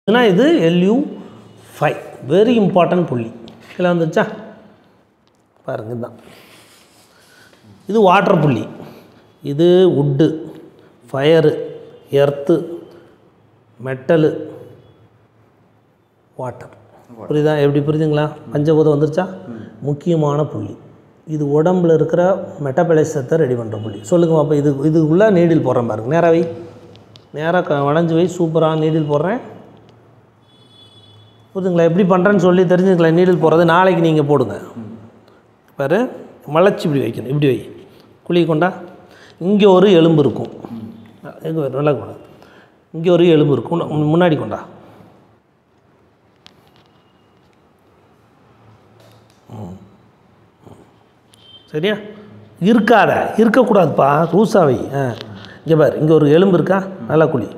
இதுனா இது LU five very important புள்ளி கீழே வந்துருச்சா பாருங்க இதுதான் இது வாட்டர் புள்ளி இது உட்டு ஃபயரு எர்த்து மெட்டலு வாட்டர் புரியுதா எப்படி புரியுதுங்களா பஞ்சபூதம் வந்துருச்சா முக்கியமான புள்ளி இது உடம்புல இருக்கிற மெட்டபலைசத்தை ரெடி பண்ணுற புள்ளி சொல்லுங்க அப்போ இது இதுக்குள்ளே நீடில் போடுறேன் பாருங்க நேராக வை நேராக க வளைஞ்சு வை சூப்பராக நீடில் போடுறேன் புரியுதுங்களா எப்படி பண்ணுறேன்னு சொல்லி தெரிஞ்சுக்கலாம் நீடில் போடுறது நாளைக்கு நீங்கள் போடுங்க பாரு மலைச்சி இப்படி வைக்கணும் இப்படி வை குழி கொண்டா இங்கே ஒரு எலும்பு இருக்கும் எங்கே வரும் நல்லா கொண்டா இங்கே ஒரு எலும்பு இருக்கும் முன்ன- முன்னாடி கொண்டா ம். ம். சரியா இருக்காத இருக்கக்கூடாதுப்பா ரூசாவை ஆ இங்கே பாரு இங்கே ஒரு எலும்பு இருக்கா நல்லா குழி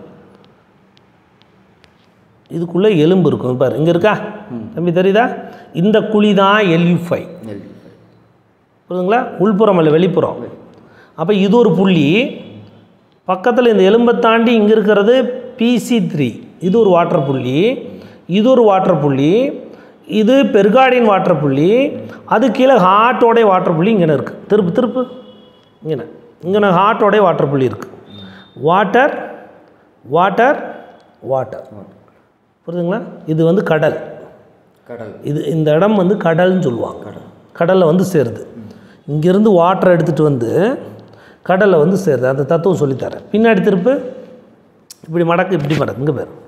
இதுக்குள்ளே எலும்பு இருக்கும் பாரு இங்கே இருக்கா தம்பி தெரியுதா இந்த குழி தான் எல்யூ ஃபைவ் புரியுதுங்களா உள்புறம் அல்ல வெளிப்புறம் அப்போ இது ஒரு புள்ளி பக்கத்தில் இந்த எலும்பை தாண்டி இங்கே இருக்கிறது பிசி த்ரீ இது ஒரு வாட்டர் புள்ளி இது ஒரு வாட்டர் புள்ளி இது பெர்காடின் வாட்டர் புள்ளி அது கீழே ஹார்ட்டோடைய வாட்டர் புள்ளி இங்கே இருக்குது திருப்பு திருப்பு இங்கே இங்கே ஹார்ட்டோடைய வாட்டர் புள்ளி இருக்குது வாட்டர் வாட்டர் வாட்டர் புரியுதுங்களா இது வந்து கடல் கடல் இது இந்த இடம் வந்து கடல்னு சொல்லுவாங்க கடலில் வந்து சேருது இங்கேருந்து வாட்டரை எடுத்துகிட்டு வந்து கடலில் வந்து சேருது அந்த தத்துவம் சொல்லித்தரேன் பின்னாடி திருப்பு இப்படி மடக்கு இப்படி மடக்கு இங்கே பேர்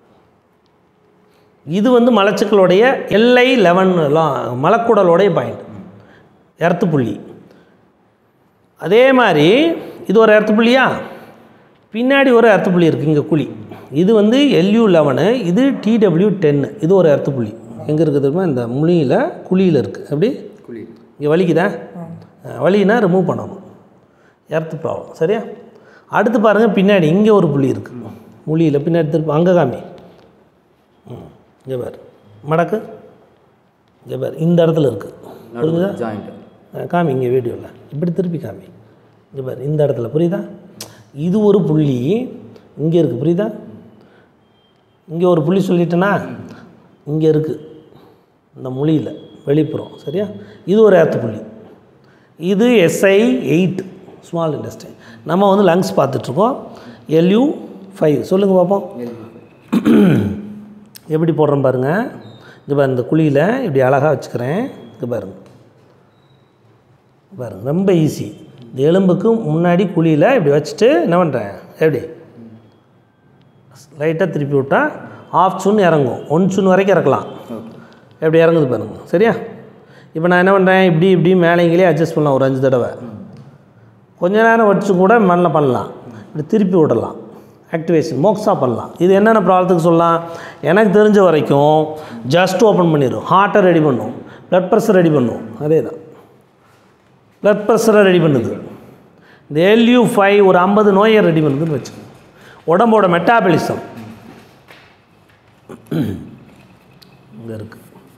இது வந்து மலச்சிக்கலுடைய எல்லை லெவன் மலக்குடலோடைய பாயிண்ட் எர்த்து புள்ளி அதே மாதிரி இது ஒரு எர்த்து புள்ளியா பின்னாடி ஒரு எர்த்து புள்ளி இருக்குது இங்கே குழி இது வந்து எல்யூ லெவனு இது டிடபிள்யூ டென்னு இது ஒரு எர்த்து புள்ளி எங்கே இருக்குது தெரியுமா இந்த முழியில் குழியில் இருக்குது எப்படி குழி இங்கே வலிக்குதா அஹ், வலினா ரிமூவ் பண்ணணும் எர்த்து ப்ராப்ளம் சரியா அடுத்து பாருங்கள் பின்னாடி இங்கே ஒரு புள்ளி இருக்குது முழியில் பின்னாடி திருப்பி அங்கே காமி ம் இங்கே பாரு மடக்கு இங்கே பாரு இந்த இடத்துல இருக்குது புரிஞ்சுதா ஜாயிண்ட் அஹ் காமி இங்கே வீடியோவில் இப்படி திருப்பி காமி இங்கே பாரு இந்த இடத்துல புரியுதா இது ஒரு புள்ளி இங்கே இருக்குது புரியுதா இங்கே ஒரு புள்ளி சொல்லிட்டேனா இங்கே இருக்குது இந்த மொழியில் வெளிப்புறம் சரியா இது ஒரு ஏற்ற புள்ளி இது எஸ்ஐ எயிட் ஸ்மால் இண்டஸ்ட்ரி நம்ம வந்து லங்ஸ் பார்த்துட்ருக்கோம் எல்யூ ஃபைவ் சொல்லுங்கள் பார்ப்போம் எப்படி போடுறோம் பாருங்கள் இங்கே பாருங்க இந்த குழியில் இப்படி அழகாக வச்சுக்கிறேன் இங்கே பாருங்க பாருங்க ரொம்ப ஈஸி இந்த எலும்புக்கு முன்னாடி குழியில் இப்படி வச்சுட்டு என்ன பண்ணுறேன் எப்படி லைட்டாக திருப்பி விட்டால் ஆஃப் சுன் இறங்கும் ஒன் சுன் வரைக்கும் இறக்கலாம் எப்படி இறங்குது பாருங்க சரியா இப்போ நான் என்ன பண்ணுறேன் இப்படி இப்படி மேலேங்களே அட்ஜஸ்ட் பண்ணலாம் ஒரு அஞ்சு தடவை கொஞ்ச நேரம் வச்சு கூட மண்ணில் பண்ணலாம் இப்படி திருப்பி விடலாம் ஆக்டிவேஷன் மோக்ஸா பண்ணலாம் இது என்னென்ன ப்ராப்ளத்துக்கு சொல்லலாம் எனக்கு தெரிஞ்ச வரைக்கும் ஜஸ்ட் ஓப்பன் பண்ணிடும் ஹார்ட்டை ரெடி பண்ணும் ப்ளட் ப்ரெஷர் ரெடி பண்ணும் அதே தான் ப்ளட் ப்ரெஷரை ரெடி பண்ணுது இந்த எல்யூ ஃபைவ் ஒரு ஐம்பது நோயை ரெடி பண்ணுதுன்னு வச்சுக்கோங்க உடம்போட மெட்டாபலிசம் இங்கே இருக்குது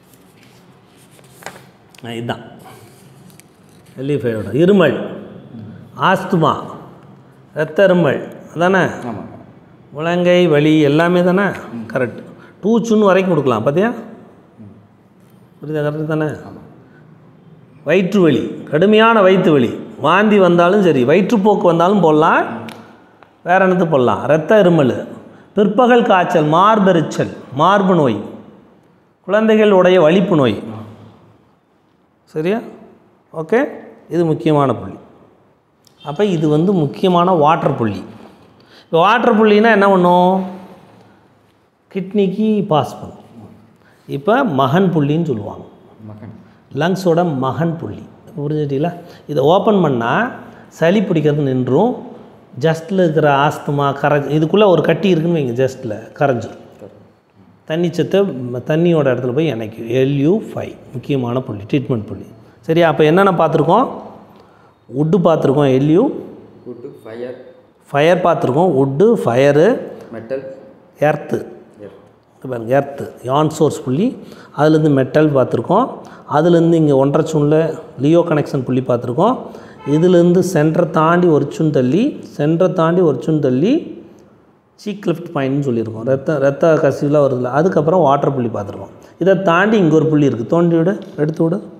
இதுதான் எல்யூ ஃபைவோட இருமல் ஆஸ்துமா ரத்த இருமல் அதானே ஆமாம் முழங்கை வலி எல்லாமே தானே கரெக்ட் டூச்சுன்னு வரைக்கும் கொடுக்கலாம் பார்த்தியா புரியுதா கரெக்டு தானே வயிற்று வலி கடுமையான வயிற்று வலி வாந்தி வந்தாலும் சரி வயிற்றுப்போக்கு வந்தாலும் போடலாம் வேற என்னது போடலாம் இரத்த இருமல் பிற்பகல் காய்ச்சல் மார்பெரிச்சல் மார்பு நோய் குழந்தைகளுடைய வலிப்பு நோய் சரியா ஓகே இது முக்கியமான புள்ளி அப்போ இது வந்து முக்கியமான வாட்டர் புள்ளி இப்போ வாட்டர் புள்ளினா என்ன பண்ணும் கிட்னிக்கு பாஸ் பண்ணும் இப்போ மகன் புள்ளின்னு சொல்லுவாங்க மகன் லங்ஸோட மகன் புள்ளி புரிஞ்சுட்டீங்களா இதை ஓப்பன் பண்ணால் சளி பிடிக்கிறது நின்றும் ஜஸ்ட்டில் இருக்கிற ஆஸ்துமா கரைஞ்சி இதுக்குள்ளே ஒரு கட்டி இருக்குன்னு வைங்க ஜஸ்ட்டில் கரைஞ்சிரும் தண்ணி சத்தை ம- தண்ணியோட இடத்துல போய் இணைக்கும் எல்யூ ஃபைவ் முக்கியமான புள்ளி ட்ரீட்மெண்ட் புள்ளி சரியா அப்போ என்னென்ன பார்த்துருக்கோம் உட்டு பார்த்துருக்கோம் எல்யூ கூட்டு ஃபயர் ஃபயர் பார்த்துருக்கோம் உட்டு ஃபயரு மெட்டல் எர்த்து பாருங்க எர்த்து யான் சோர்ஸ் புள்ளி அதுலேருந்து மெட்டல் பார்த்துருக்கோம் அதுலேருந்து இங்கே ஒன்றரை சூனில் லியோ கனெக்ஷன் புள்ளி பார்த்துருக்கோம் இதுலேருந்து சென்டரை தாண்டி ஒரு சுன் தள்ளி சென்டரை தாண்டி ஒரு சுன் தள்ளி சீக் லெஃப்ட் பாயிண்ட்னு சொல்லியிருக்கோம் ரத்த ரத்த கசிவுலாம் வருதுல்ல அதுக்கப்புறம் வாட்டர் புள்ளி பார்த்துருக்கோம் இதை தாண்டி இங்கே ஒரு புள்ளி இருக்குது தோண்டி விடு எடுத்து விடு